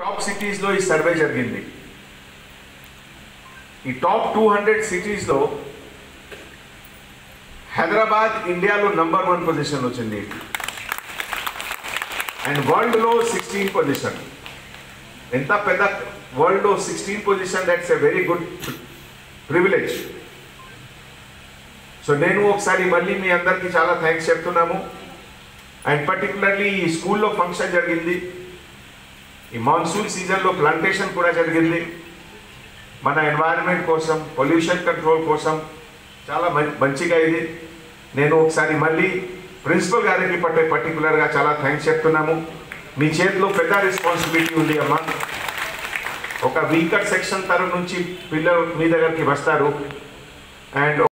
top సిటీస్లో ఈ survey జరిగింది ఈ టాప్ టూ హండ్రెడ్ సిటీస్లో హైదరాబాద్ ఇండియాలో నంబర్ వన్ పొజిషన్ వచ్చింది అండ్ వరల్డ్లో సిక్స్టీన్ పొజిషన్ ఎంత పెద్ద వరల్డ్లో sixteen position that's a very good privilege so నేను ఒకసారి మళ్ళీ మీ అందరికీ చాలా థ్యాంక్స్ చెప్తున్నాము అండ్ పర్టికులర్లీ ఈ స్కూల్లో ఫంక్షన్ జరిగింది ఈ మాన్సూన్ సీజన్లో ప్లాంటేషన్ కూడా జరిగింది మన ఎన్వైరన్మెంట్ కోసం పొల్యూషన్ కంట్రోల్ కోసం చాలా మం- మంచిగా ఇది నేను ఒకసారి మళ్ళీ ప్రిన్సిపల్ గారికి పట్టే పర్టికులర్గా చాలా థ్యాంక్స్ చెప్తున్నాము మీ చేతిలో పెద్ద రెస్పాన్సిబిలిటీ ఉంది అమ్మా ఒక వీకర్ సెక్షన్ తరఫు నుంచి పిల్లలు మీ దగ్గరికి వస్తారు అండ్